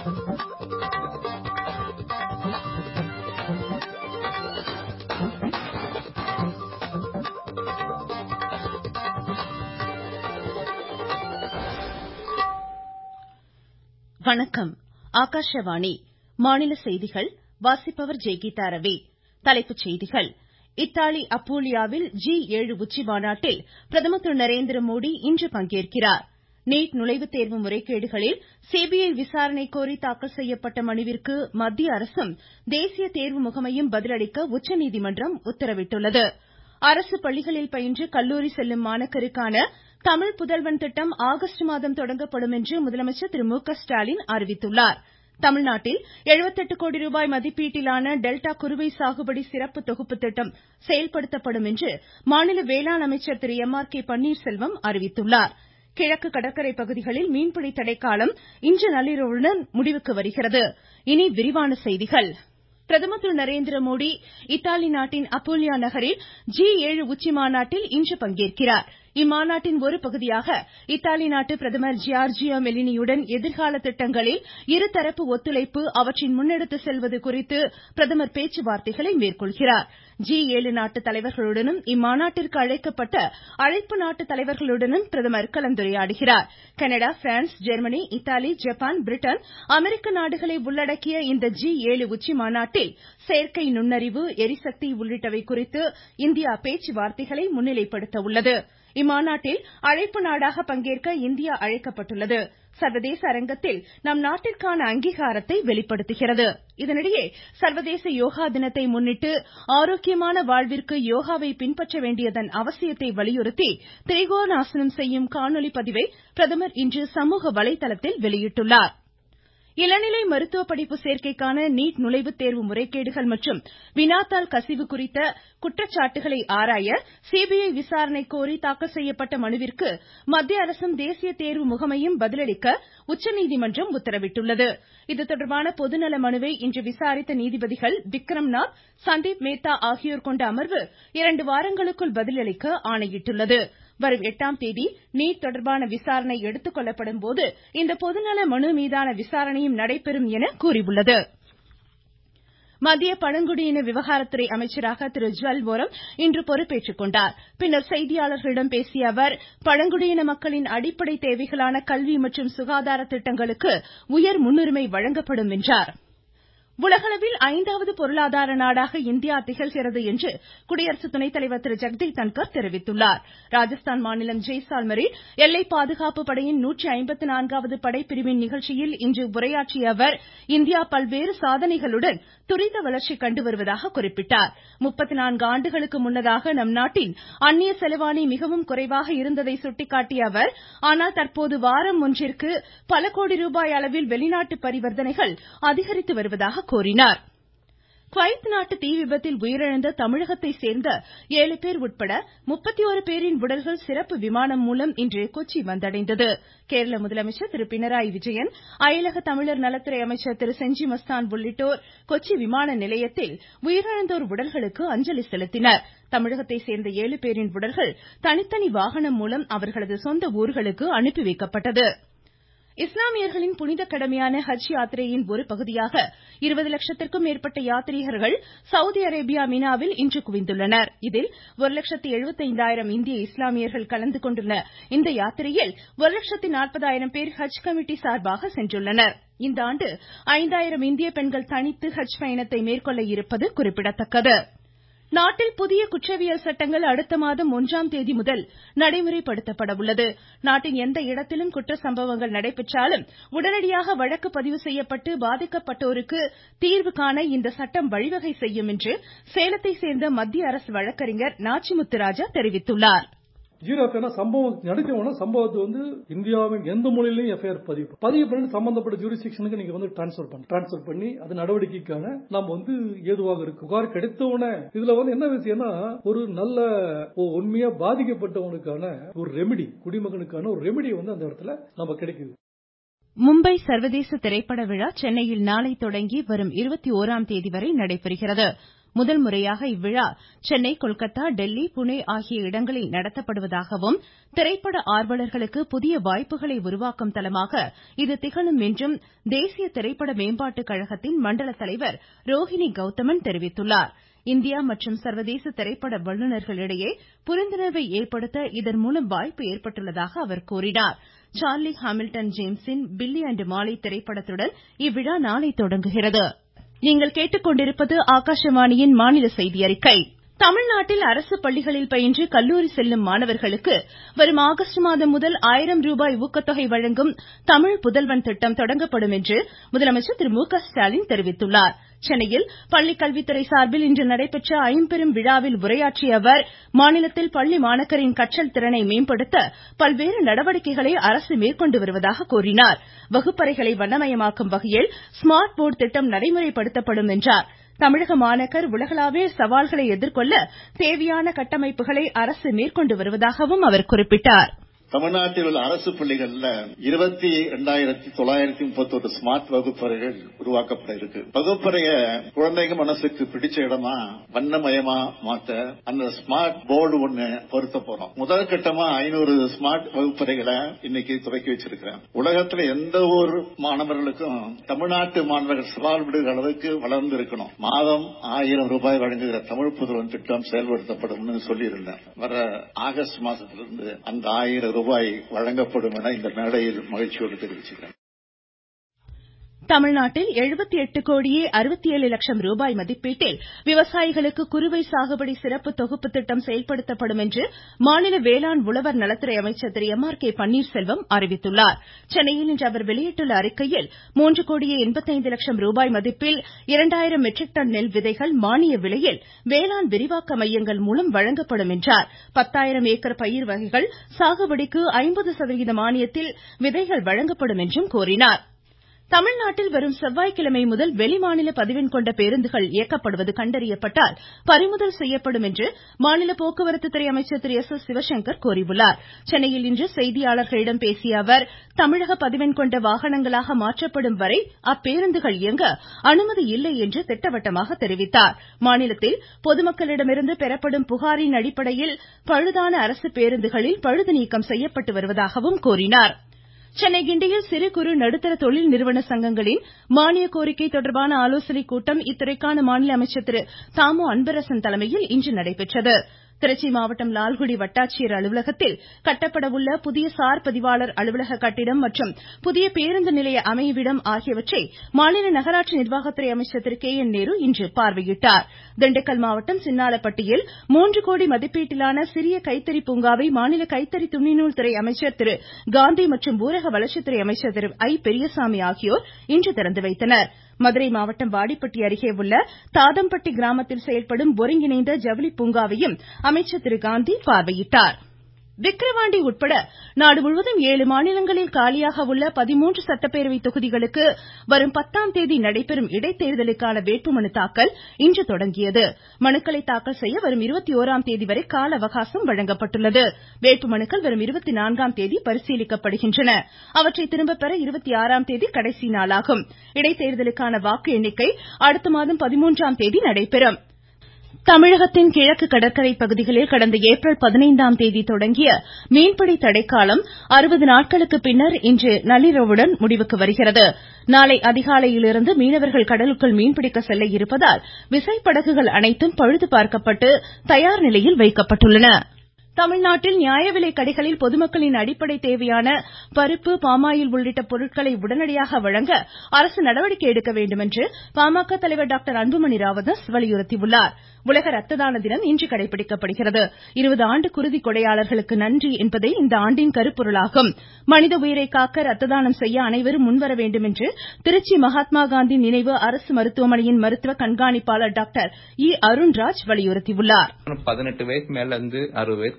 வணக்கம் ஆகாஷவாணி மாநில செய்திகள் வாசிப்பவர் ஜெய்கீதா ரவி தலைப்புச் செய்திகள் இத்தாலி அப்பூலியாவில் ஜி ஏழு உச்சிமாநாட்டில் பிரதமர் திரு நரேந்திரமோடி இன்று பங்கேற்கிறார் நீட் நுழைவுத் தேர்வு முறைகேடுகளில் சிபிஐ விசாரணை கோரி தாக்கல் செய்யப்பட்ட மனுவிற்கு மத்திய அரசும் தேசிய தேர்வு முகமையும் பதிலளிக்க உச்சநீதிமன்றம் உத்தரவிட்டுள்ளது அரசு பள்ளிகளில் பயின்று கல்லூரி செல்லும் மாணாக்கருக்கான தமிழ் புதல்வன் திட்டம் ஆகஸ்ட் மாதம் தொடங்கப்படும் என்று முதலமைச்சர் திரு மு க ஸ்டாலின் அறிவித்துள்ளார் தமிழ்நாட்டில் கோடி ரூபாய் மதிப்பீட்டிலான டெல்டா குறுவை சாகுபடி சிறப்பு தொகுப்பு திட்டம் செயல்படுத்தப்படும் என்று மாநில வேளாண் அமைச்சர் திரு எம் ஆர் கே பன்னீர்செல்வம் அறிவித்துள்ளார் கிழக்கு கடற்கரை பகுதிகளில் மீன்பிடி தடைக்காலம் இன்று நள்ளிரவுடன் முடிவுக்கு வருகிறது இனி விரிவான செய்திகள் பிரதமர் திரு நரேந்திரமோடி இத்தாலி நாட்டின் அப்பூலியா நகரில் ஜி ஏழு உச்சிமாநாட்டில் இன்று பங்கேற்கிறார் இம்மாநாட்டின் ஒரு பகுதியாக இத்தாலி நாட்டு பிரதமர் ஜியார்ஜியோ மெலினியுடன் எதிர்கால திட்டங்களில் இருதரப்பு ஒத்துழைப்பு அவற்றின் முன்னெடுத்து செல்வது குறித்து பிரதமர் பேச்சுவார்த்தைகளை மேற்கொள்கிறார் ஜி ஏழு நாட்டு தலைவர்களுடனும் இம்மாநாட்டிற்கு அழைக்கப்பட்ட அழைப்பு நாட்டு தலைவர்களுடனும் பிரதமர் கலந்துரையாடுகிறார் Canada France Germany Italy Japan Britain அமெரிக்க நாடுகளை உள்ளடக்கிய இந்த ஜி ஏழு உச்சிமாநாட்டில் செயற்கை நுண்ணறிவு எரிசக்தி உள்ளிட்டவை குறித்து இந்தியா பேச்சுவார்த்தைகளை முன்னிலைப்படுத்த உள்ளது இம்மாநாட்டில் அழைப்பு நாடாக பங்கேற்க இந்தியா அழைக்கப்பட்டுள்ளது சர்வதேச அரங்கத்தில் நம் நாட்டிற்கான அங்கீகாரத்தை வெளிப்படுத்துகிறது இதனிடையே சர்வதேச யோகா தினத்தை முன்னிட்டு ஆரோக்கியமான வாழ்விற்கு யோகாவை பின்பற்ற வேண்டியதன் அவசியத்தை வலியுறுத்தி திரிகோணாசனம் செய்யும் காணொலி பதிவை பிரதமர் இன்று சமூக வலைதளத்தில் வெளியிட்டுள்ளார் இளநிலை மருத்துவ படிப்பு சேர்க்கைக்கான நீட் நுழைவுத் தேர்வு முறைகேடுகள் மற்றும் வினாத்தாள் கசிவு குறித்த குற்றச்சாட்டுகளை ஆராய சிபிஐ விசாரணை கோரி தாக்கல் செய்யப்பட்ட மனுவிற்கு மத்திய அரசும் தேசிய தேர்வு முகமையும் பதிலளிக்க உச்சநீதிமன்றம் உத்தரவிட்டுள்ளது இதுதொடர்பான பொதுநல மனுவை இன்று விசாரித்த நீதிபதிகள் விக்ரம்நாத் சந்தீப் மேத்தா ஆகியோர் கொண்ட அமர்வு இரண்டு வாரங்களுக்குள் பதிலளிக்க ஆணையிட்டுள்ளது வரும் எட்டாம் தேதி நீட் தொடர்பான விசாரணை எடுத்துக்கொள்ளப்படும் போது இந்த பொதுநல மனு மீதான விசாரணையும் நடைபெறும் என கூறியுள்ளது மத்திய பழங்குடியின விவகாரத்துறை அமைச்சராக திரு ஜுவல் ஓரம் இன்று பொறுப்பேற்றுக் கொண்டார் பின்னர் செய்தியாளர்களிடம் பேசிய அவர் பழங்குடியின மக்களின் அடிப்படை தேவைகளான கல்வி மற்றும் சுகாதார திட்டங்களுக்கு உயர் முன்னுரிமை வழங்கப்படும் என்றார் உலகளவில் ஐந்தாவது பொருளாதார நாடாக இந்தியா திகழ்கிறது என்று குடியரசு துணைத்தலைவர் திரு ஜெகதீப் தன்கர் தெரிவித்துள்ளார் ராஜஸ்தான் மாநிலம் ஜெய்சால்மரில் எல்லை பாதுகாப்பு படையின் நூற்றி ஐம்பத்து நான்காவது படைப்பிரிவின் நிகழ்ச்சியில் இன்று உரையாற்றிய அவர் இந்தியா பல்வேறு சாதனைகளுடன் துரித வளர்ச்சி கண்டு வருவதாக குறிப்பிட்டார் முப்பத்து நான்கு ஆண்டுகளுக்கு முன்னதாக நம் நாட்டின் அந்நிய செலவாணி மிகவும் குறைவாக இருந்ததை சுட்டிக்காட்டிய அவர் ஆனால் தற்போது வாரம் ஒன்றிற்கு பல கோடி ரூபாய் அளவில் வெளிநாட்டு பரிவர்த்தனைகள் அதிகரித்து வருவதாக கூறினார் குவைத் நாட்டு தீ விபத்தில் உயிரிழந்த தமிழகத்தை சேர்ந்த ஏழு பேர் உட்பட முப்பத்தோரு பேரின் உடல்கள் சிறப்பு விமானம் மூலம் இன்று கொச்சி வந்தடைந்தது கேரள முதலமைச்சர் திரு பினராயி விஜயன் அயலக தமிழர் நலத்துறை அமைச்சர் திரு செஞ்சி மஸ்தான் உள்ளிட்டோர் கொச்சி விமான நிலையத்தில் உயிரிழந்தோர் உடல்களுக்கு அஞ்சலி செலுத்தினர் தமிழகத்தை சேர்ந்த ஏழு பேரின் உடல்கள் தனித்தனி வாகனம் மூலம் அவர்களது சொந்த ஊர்களுக்கு அனுப்பி வைக்கப்பட்டது இஸ்லாமியர்களின் புனித கடமையான ஹஜ் யாத்திரையின் ஒரு பகுதியாக இருபது லட்சத்திற்கும் மேற்பட்ட யாத்ரீகர்கள் சவுதி அரேபியா மினாவில் இன்று குவிந்துள்ளனர் இதில் ஒரு லட்சத்து எழுபத்தைந்தாயிரம் இந்திய இஸ்லாமியர்கள் கலந்து கொண்டுள்ள இந்த யாத்திரையில் ஒரு லட்சத்து நாற்பதாயிரம் பேர் ஹஜ் கமிட்டி சார்பாக சென்றுள்ளனர் இந்த ஆண்டு ஐந்தாயிரம் இந்திய பெண்கள் தனித்து ஹஜ் பயணத்தை மேற்கொள்ள இருப்பது குறிப்பிடத்தக்கது நாட்டில் புதிய குற்றவியல் சட்டங்கள் அடுத்த மாதம் ஒன்றாம் தேதி முதல் நடைமுறைப்படுத்தப்பட உள்ளது நாட்டின் எந்த இடத்திலும் குற்ற சம்பவங்கள் நடைபெற்றாலும் உடனடியாக வழக்கு பதிவு செய்யப்பட்டு பாதிக்கப்பட்டோருக்கு தீர்வு காண இந்த சட்டம் வழிவகை செய்யும் என்று சேலத்தை சேர்ந்த மத்திய அரசு வழக்கறிஞர் நாச்சிமுத்து ராஜா தெரிவித்துள்ளார் ஜீரோ சம்பவம் நடக்கணும்னா சம்பவத்தை வந்து இந்தியாவின் எந்த மொழியிலையும் எஃப்ஐஆர் பதிவு பதிவு பண்ணி சம்பந்தப்பட்ட ஜூரிஸ்டிக்ஷனுக்கு நீங்க வந்து டிரான்ஸ்பர் பண்ணி டிரான்ஸ்பர் பண்ணி அது நடவடிக்கைக்கான நம்ம வந்து ஏதுவாக இருக்கு புகார் கிடைத்தவுடனே இதுல வந்து என்ன விஷயம்னா ஒரு நல்ல உண்மையா பாதிக்கப்பட்டவனுக்கான ஒரு ரெமெடி குடிமகனுக்கான ஒரு ரெமெடி வந்து அந்த இடத்துல நம்ம கிடைக்குது மும்பை சர்வதேச திரைப்பட விழா சென்னையில் நாளை தொடங்கி வரும் இருபத்தி ஓராம் தேதி வரை நடைபெறுகிறது முதல் முறையாக இவ்விழா சென்னை கொல்கத்தா டெல்லி புனே ஆகிய இடங்களில் நடத்தப்படுவதாகவும் திரைப்பட ஆர்வலர்களுக்கு புதிய வாய்ப்புகளை உருவாக்கும் தலமாக இது திகழும் என்றும் தேசிய திரைப்பட மேம்பாட்டுக் கழகத்தின் மண்டல தலைவர் ரோஹிணி கௌதமன் தெரிவித்துள்ளார் இந்தியா மற்றும் சர்வதேச திரைப்பட வல்லுநர்களிடையே புரிந்துணர்வை ஏற்படுத்த இதன் மூலம் வாய்ப்பு ஏற்பட்டுள்ளதாக அவர் கூறினார் சார்லி ஹாமில்டன் ஜேம்ஸின் பில்லி அண்ட் மாலி திரைப்படத்துடன் இவ்விழா நாளை தொடங்குகிறது தமிழ்நாட்டில் அரசு பள்ளிகளில் பயின்று கல்லூரி செல்லும் மாணவர்களுக்கு வரும் ஆகஸ்ட் மாதம் முதல் ஆயிரம் ரூபாய் ஊக்கத்தொகை வழங்கும் தமிழ் புதல்வன் திட்டம் தொடங்கப்படும் என்று முதலமைச்சர் திரு மு க ஸ்டாலின் தெரிவித்துள்ளார் சென்னையில் பள்ளிக்கல்வித்துறை சார்பில் இன்று நடைபெற்ற ஐம்பெரும் விழாவில் உரையாற்றிய அவர் மாநிலத்தில் பள்ளி மாணாக்கரின் கற்றல் திறனை மேம்படுத்த பல்வேறு நடவடிக்கைகளை அரசு மேற்கொண்டு வருவதாக கூறினார் வகுப்பறைகளை வண்ணமயமாக்கும் வகையில் ஸ்மார்ட் போர்டு திட்டம் நடைமுறைப்படுத்தப்படும் என்றார் தமிழக மாணாக்கர் உலகளாவிய சவால்களை எதிர்கொள்ள தேவையான கட்டமைப்புகளை அரசு மேற்கொண்டு வருவதாகவும் அவர் குறிப்பிட்டார் தமிழ்நாட்டில் உள்ள அரசு பள்ளிகள்ல இருபத்தி இரண்டாயிரத்தி தொள்ளாயிரத்தி முப்பத்தி ஒரு ஸ்மார்ட் வகுப்பறைகள் உருவாக்கப்பட இருக்கு வகுப்பறைய குழந்தைங்க மனசுக்கு பிடிச்ச இடமா வண்ணமயமா மாத்த அந்த ஸ்மார்ட் போர்டு ஒண்ணு பொருத்த போறோம் முதல் கட்டமா ஐநூறு ஸ்மார்ட் வகுப்பறைகளை இன்னைக்கு துவக்கி வச்சிருக்கிறேன் உலகத்துல எந்த ஒரு மாணவர்களுக்கும் தமிழ்நாட்டு மாணவர்கள் சவால் விடுகிற அளவுக்கு வளர்ந்து இருக்கணும் மாதம் ஆயிரம் ரூபாய் வழங்குகிற தமிழ் புதுவன் திட்டம் செயல்படுத்தப்படும் சொல்லியிருந்தேன் வர ஆகஸ்ட் மாசத்திலிருந்து அந்த ஆயிரம் ரூபாய் வழங்கப்படும் என இந்த மேடையில் மகிழ்ச்சியோடு தெரிவிச்சுக்கிறேன் தமிழ்நாட்டில் எழுபத்தி எட்டு கோடியே அறுபத்தி ஏழு லட்சம் ரூபாய் மதிப்பீட்டில் விவசாயிகளுக்கு குறுவை சாகுபடி சிறப்பு தொகுப்பு திட்டம் செயல்படுத்தப்படும் என்று மாநில வேளாண் உழவர் நலத்துறை அமைச்சர் திரு எம் ஆர் கே பன்னீர்செல்வம் அறிவித்துள்ளார் சென்னையில் இன்று அவர் வெளியிட்டுள்ள அறிக்கையில் மூன்று கோடியே எண்பத்தைந்து லட்சம் ரூபாய் மதிப்பில் இரண்டாயிரம் மெட்ரிக் டன் நெல் விதைகள் மானிய விலையில் வேளாண் விரிவாக்க மையங்கள் மூலம் வழங்கப்படும் என்றார் பத்தாயிரம் ஏக்கர் பயிர் வகைகள் சாகுபடிக்கு ஐம்பது சதவீத மானியத்தில் விதைகள் வழங்கப்படும் என்றும் கூறினார் தமிழ்நாட்டில் வரும் செவ்வாய்க்கிழமை முதல் வெளிமாநில பதிவெண் கொண்ட பேருந்துகள் இயக்கப்படுவது கண்டறியப்பட்டால் பறிமுதல் செய்யப்படும் என்று மாநில போக்குவரத்து துறை அமைச்சர் திரு எஸ் எஸ் சிவசங்கர் கூறியுள்ளார் சென்னையில் இன்று செய்தியாளர்களிடம் பேசிய அவர் தமிழக பதிவெண் கொண்ட வாகனங்களாக மாற்றப்படும் வரை அப்பேருந்துகள் இயங்க அனுமதி இல்லை என்று திட்டவட்டமாக தெரிவித்தார் மாநிலத்தில் பொதுமக்களிடமிருந்து பெறப்படும் புகாரின் அடிப்படையில் பழுதான அரசு பேருந்துகளில் பழுது நீக்கம் செய்யப்பட்டு வருவதாகவும் கூறினார் சென்னை கிண்டியில் சிறு குறு நடுத்தர தொழில் நிறுவன சங்கங்களின் மானிய கோரிக்கை தொடர்பான ஆலோசனைக் கூட்டம் இத்துறைக்கான மாநில அமைச்சர் திரு தாமோ அன்பரசன் தலைமையில் இன்று நடைபெற்றது திருச்சி மாவட்டம் லால்குடி வட்டாட்சியர் அலுவலகத்தில் கட்டப்பட உள்ள புதிய சார் பதிவாளர் அலுவலக கட்டிடம் மற்றும் புதிய பேருந்து நிலைய அமைவிடம் ஆகியவற்றை மாநில நகராட்சி நிர்வாகத்துறை அமைச்சர் திரு கே என் நேரு இன்று பார்வையிட்டார் திண்டுக்கல் மாவட்டம் சின்னாலப்பட்டியில் மூன்று கோடி மதிப்பீட்டிலான சிறிய கைத்தறி பூங்காவை மாநில கைத்தறி துணிநூல் துறை அமைச்சர் திரு காந்தி மற்றும் ஊரக வளர்ச்சித்துறை அமைச்சர் திரு ஐ பெரியசாமி ஆகியோர் இன்று திறந்து வைத்தனர் மதுரை மாவட்டம் வாடிப்பட்டி அருகே உள்ள தாதம்பட்டி கிராமத்தில் செயல்படும் ஒருங்கிணைந்த ஜவுளி பூங்காவையும் அமைச்சர் திரு காந்தி பார்வையிட்டார் விக்கிரவாண்டி உட்பட நாடு முழுவதும் ஏழு மாநிலங்களில் காலியாக உள்ள பதிமூன்று சட்டப்பேரவை தொகுதிகளுக்கு வரும் பத்தாம் தேதி நடைபெறும் இடைத்தேர்தலுக்கான வேட்புமனு தாக்கல் இன்று தொடங்கியது மனுக்களை தாக்கல் செய்ய வரும் இருபத்தி ஓராம் தேதி வரை கால அவகாசம் வழங்கப்பட்டுள்ளது வேட்புமனுக்கள் வரும் இருபத்தி நான்காம் தேதி பரிசீலிக்கப்படுகின்றன அவற்றை திரும்ப பெற இருபத்தி ஆறாம் தேதி கடைசி நாளாகும் இடைத்தேர்தலுக்கான வாக்கு எண்ணிக்கை அடுத்த மாதம் பதிமூன்றாம் தேதி நடைபெறும் தமிழகத்தின் கிழக்கு கடற்கரை பகுதிகளில் கடந்த ஏப்ரல் பதினைந்தாம் தேதி தொடங்கிய மீன்பிடி தடைக்காலம் அறுபது நாட்களுக்கு பின்னர் இன்று நள்ளிரவுடன் முடிவுக்கு வருகிறது நாளை அதிகாலையிலிருந்து மீனவர்கள் கடலுக்குள் மீன்பிடிக்க செல்ல இருப்பதால் விசைப்படகுகள் அனைத்தும் பழுது பார்க்கப்பட்டு தயார் நிலையில் வைக்கப்பட்டுள்ளன தமிழ்நாட்டில் நியாய விலை கடைகளில் பொதுமக்களின் அடிப்படை தேவையான பருப்பு பாமாயில் உள்ளிட்ட பொருட்களை உடனடியாக வழங்க அரசு நடவடிக்கை எடுக்க வேண்டும் என்று பாமக தலைவர் டாக்டர் அன்புமணி ராவதாஸ் வலியுறுத்தியுள்ளார் உலக ரத்த தான தினம் இன்று கடைபிடிக்கப்படுகிறது இருபது ஆண்டு குருதி கொடையாளர்களுக்கு நன்றி என்பதே இந்த ஆண்டின் கருப்பொருளாகும் மனித உயிரை காக்க ரத்த தானம் செய்ய அனைவரும் முன்வர வேண்டும் என்று திருச்சி மகாத்மா காந்தி நினைவு அரசு மருத்துவமனையின் மருத்துவ கண்காணிப்பாளர் டாக்டர் இ அருண்ராஜ் வலியுறுத்தியுள்ளார் பதினெட்டு வயசு மேல இருந்து அறுபது வயசுக்குள்ள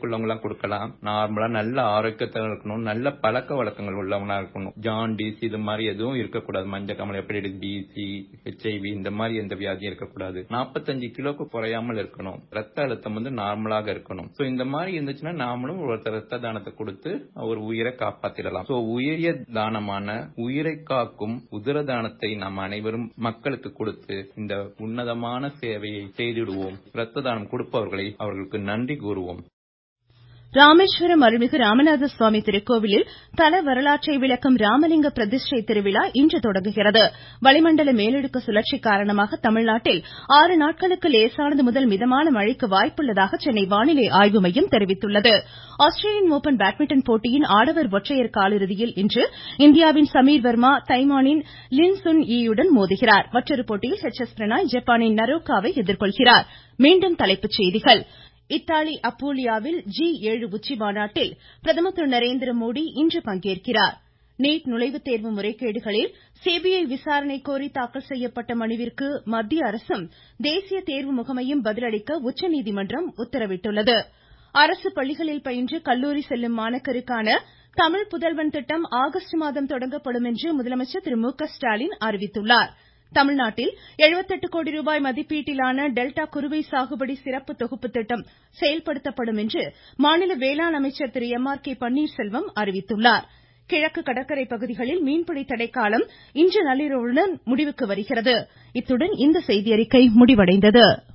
வயதுக்குள்ளவங்க எல்லாம் கொடுக்கலாம் நார்மலா நல்ல ஆரோக்கியத்துல இருக்கணும் நல்ல பழக்க வழக்கங்கள் உள்ளவங்களா இருக்கணும் ஜாண்டிஸ் இது மாதிரி எதுவும் இருக்கக்கூடாது மஞ்சள் கமல் ஹெப்படைட்டிஸ் பிசி ஹெச்ஐவி இந்த மாதிரி எந்த வியாதியும் இருக்கக்கூடாது நாற்பத்தஞ்சு கிலோக்கு குறையாமல் இருக்கணும் ரத்த அழுத்தம் வந்து நார்மலாக இருக்கணும் சோ இந்த மாதிரி இருந்துச்சுன்னா நாமளும் ஒரு ரத்த தானத்தை கொடுத்து ஒரு உயிரை காப்பாத்திடலாம் சோ உயரிய தானமான உயிரை காக்கும் உதிர தானத்தை நாம் அனைவரும் மக்களுக்கு கொடுத்து இந்த உன்னதமான சேவையை செய்திடுவோம் ரத்த தானம் கொடுப்பவர்களை அவர்களுக்கு நன்றி கூறுவோம் ராமேஸ்வரம் அருள்மிகு ராமநாத சுவாமி திருக்கோவிலில் தல வரலாற்றை விளக்கும் ராமலிங்க பிரதிஷ்டை திருவிழா இன்று தொடங்குகிறது வளிமண்டல மேலடுக்கு சுழற்சி காரணமாக தமிழ்நாட்டில் ஆறு நாட்களுக்கு லேசானது முதல் மிதமான மழைக்கு வாய்ப்புள்ளதாக சென்னை வானிலை ஆய்வு மையம் தெரிவித்துள்ளது ஆஸ்திரேலியன் ஓபன் பேட்மிண்டன் போட்டியின் ஆடவர் ஒற்றையர் காலிறுதியில் இன்று இந்தியாவின் சமீர் வர்மா தைவானின் லின் சுன் யி யுடன் மோதுகிறார் மற்றொரு போட்டியில் எச் எஸ் பிரணாய் ஜப்பானின் நரோக்காவை எதிர்கொள்கிறார் மீண்டும் தலைப்புச் செய்திகள் இத்தாலி அப்பூலியாவில் ஜி ஏழு உச்சி மாநாட்டில் பிரதமர் திரு நரேந்திர மோடி இன்று பங்கேற்கிறார் நீட் நுழைவுத் தேர்வு முறைகேடுகளில் சிபிஐ விசாரணை கோரி தாக்கல் செய்யப்பட்ட மனுவிற்கு மத்திய அரசும் தேசிய தேர்வு முகமையும் பதிலளிக்க உச்சநீதிமன்றம் உத்தரவிட்டுள்ளது அரசு பள்ளிகளில் பயின்று கல்லூரி செல்லும் மாணாக்கருக்கான தமிழ் புதல்வன் திட்டம் ஆகஸ்ட் மாதம் தொடங்கப்படும் என்று முதலமைச்சர் திரு மு க ஸ்டாலின் அறிவித்துள்ளார் தமிழ்நாட்டில் எழுபத்தெட்டு கோடி ரூபாய் மதிப்பீட்டிலான டெல்டா குறுவை சாகுபடி சிறப்பு தொகுப்பு திட்டம் செயல்படுத்தப்படும் என்று மாநில வேளாண் அமைச்சர் திரு எம் ஆர் கே பன்னீர்செல்வம் அறிவித்துள்ளார் கிழக்கு கடற்கரை பகுதிகளில் மீன்பிடி தடைக்காலம் இன்று நள்ளிரவுடன் முடிவுக்கு வருகிறது இத்துடன் இந்த செய்தியறிக்கை முடிவடைந்தது